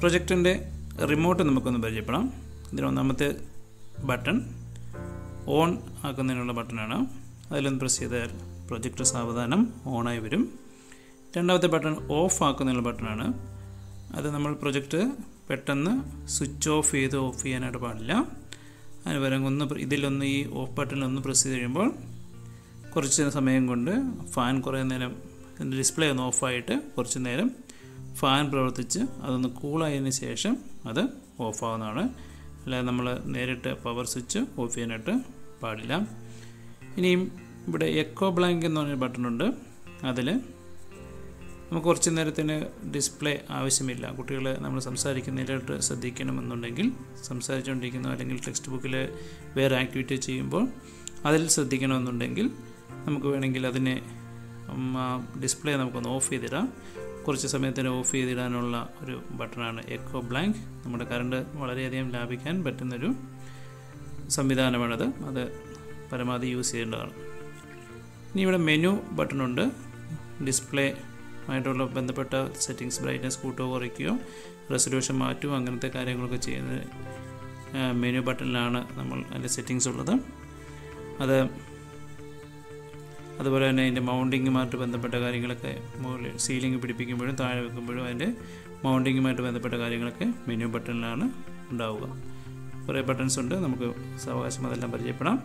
പ്രൊജക്ടറിൻ്റെ remote നമുക്കൊന്ന് പരിചയപ്പെടാം ഇതിന് ഒന്നാമത്തെ ബട്ടൺ ഓൺ ആക്കുന്നതിനുള്ള ബട്ടണാണ് അതിലൊന്ന് പ്രസ് ചെയ്താൽ പ്രൊജക്ടർ സാവധാനം ഓണായി വരും രണ്ടാമത്തെ ബട്ടൺ ഓഫ് ആക്കുന്നതിനുള്ള ബട്ടണാണ് അത് നമ്മൾ പ്രൊജക്റ്റ് പെട്ടെന്ന് സ്വിച്ച് ഓഫ് ചെയ്ത് ഓഫ് ചെയ്യാനായിട്ട് പാടില്ല അതിന് പകരം ഒന്ന് പ്ര- ഇതിലൊന്ന് ഈ ഓഫ് ബട്ടണിൽ ഒന്ന് പ്രസ് ചെയ്ത് കഴിയുമ്പോൾ കുറച്ച് സമയം കൊണ്ട് ഫാൻ കുറേ നേരം ഇതിൻ്റെ ഡിസ്പ്ലേ ഒന്ന് ഓഫായിട്ട് കുറച്ച് നേരം ഫാൻ പ്രവർത്തിച്ച് അതൊന്ന് കൂളായതിന് ശേഷം അത് ഓഫ് ആവുന്നതാണ് അല്ലാതെ നമ്മൾ നേരിട്ട് പവർ സ്വിച്ച് ഓഫ് ചെയ്യാനായിട്ട് പാടില്ല ഇനിയും ഇവിടെ എക്കോ ബ്ലാങ്ക് എന്ന് പറഞ്ഞൊരു ബട്ടണുണ്ട് അതിൽ നമുക്ക് കുറച്ച് നേരത്തിന് ഡിസ്പ്ലേ ആവശ്യമില്ല കുട്ടികൾ നമ്മൾ സംസാരിക്കുന്നതിലോട്ട് ശ്രദ്ധിക്കണമെന്നുണ്ടെങ്കിൽ സംസാരിച്ചുകൊണ്ടിരിക്കുന്നു അല്ലെങ്കിൽ ടെക്സ്റ്റ് ബുക്കിൽ വേറെ ആക്ടിവിറ്റി ചെയ്യുമ്പോൾ അതിൽ ശ്രദ്ധിക്കണമെന്നുണ്ടെങ്കിൽ നമുക്ക് വേണമെങ്കിൽ അതിനെ ഡിസ്പ്ലേ നമുക്കൊന്ന് ഓഫ് ചെയ്തിടാം കുറച്ച് സമയത്തിന് ഓഫ് ചെയ്തിടാനുള്ള ഒരു ബട്ടണാണ് എക്കോ ബ്ലാങ്ക് നമ്മുടെ കറണ്ട് വളരെയധികം ലാഭിക്കാൻ പറ്റുന്നൊരു സംവിധാനമാണത് അത് പരമാവധി യൂസ് ചെയ്യേണ്ടതാണ് ഇനി ഇവിടെ മെനു ബട്ടണുണ്ട് ഡിസ്പ്ലേ ആയിട്ടുള്ള ബന്ധപ്പെട്ട സെറ്റിങ്സ് ബ്രൈറ്റ്നസ് കൂട്ടുകയോ കുറയ്ക്കുകയോ റെസൊല്യൂഷൻ മാറ്റുകയോ അങ്ങനത്തെ കാര്യങ്ങളൊക്കെ ചെയ്യുന്നത് മെനു ബട്ടണിലാണ് നമ്മൾ അതിൻ്റെ സെറ്റിങ്സ് ഉള്ളത് അത് അതുപോലെ തന്നെ അതിൻ്റെ മൗണ്ടിങ്ങുമായിട്ട് ബന്ധപ്പെട്ട കാര്യങ്ങളൊക്കെ മുകളിൽ സീലിംഗ് പിടിപ്പിക്കുമ്പോഴും താഴെ വെക്കുമ്പോഴും അതിൻ്റെ മൗണ്ടിങ്ങുമായിട്ട് ബന്ധപ്പെട്ട കാര്യങ്ങളൊക്കെ മെനു ബട്ടണിലാണ് ഉണ്ടാവുക കുറേ ബട്ടൺസ് ഉണ്ട് നമുക്ക് സാവകാശം അതെല്ലാം പരിചയപ്പെടാം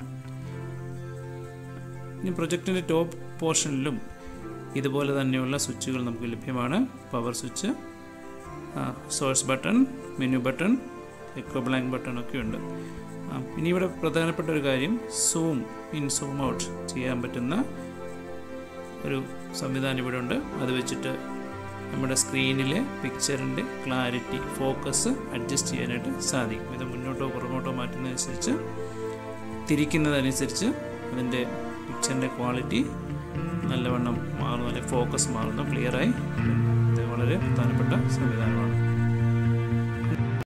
ഇനി പ്രൊജക്റ്റിൻ്റെ ടോപ്പ് പോർഷനിലും ഇതുപോലെ തന്നെയുള്ള സ്വിച്ചുകൾ നമുക്ക് ലഭ്യമാണ് power switch source button menu button eco blank button ഒക്കെ ഉണ്ട് ആ, ഇനി ഇവിടെ പ്രധാനപ്പെട്ട ഒരു കാര്യം സൂം ഇൻ സൂം ഔട്ട് ചെയ്യാൻ പറ്റുന്ന ഒരു സംവിധാനം ഇവിടെ ഉണ്ട് അത് വെച്ചിട്ട് നമ്മുടെ സ്ക്രീനിലെ പിക്ചറിൻ്റെ ക്ലാരിറ്റി ഫോക്കസ് അഡ്ജസ്റ്റ് ചെയ്യാനായിട്ട് സാധിക്കും ഇത് മുന്നോട്ടോ പുറകോട്ടോ മാറ്റുന്നതനുസരിച്ച് തിരിക്കുന്നതനുസരിച്ച് അതിൻ്റെ പിക്ചറിൻ്റെ ക്വാളിറ്റി നല്ലവണ്ണം മാറുന്നു അല്ലെങ്കിൽ ഫോക്കസ് മാറുന്നു ക്ലിയറായി ഇത് വളരെ പ്രധാനപ്പെട്ട സംവിധാനമാണ്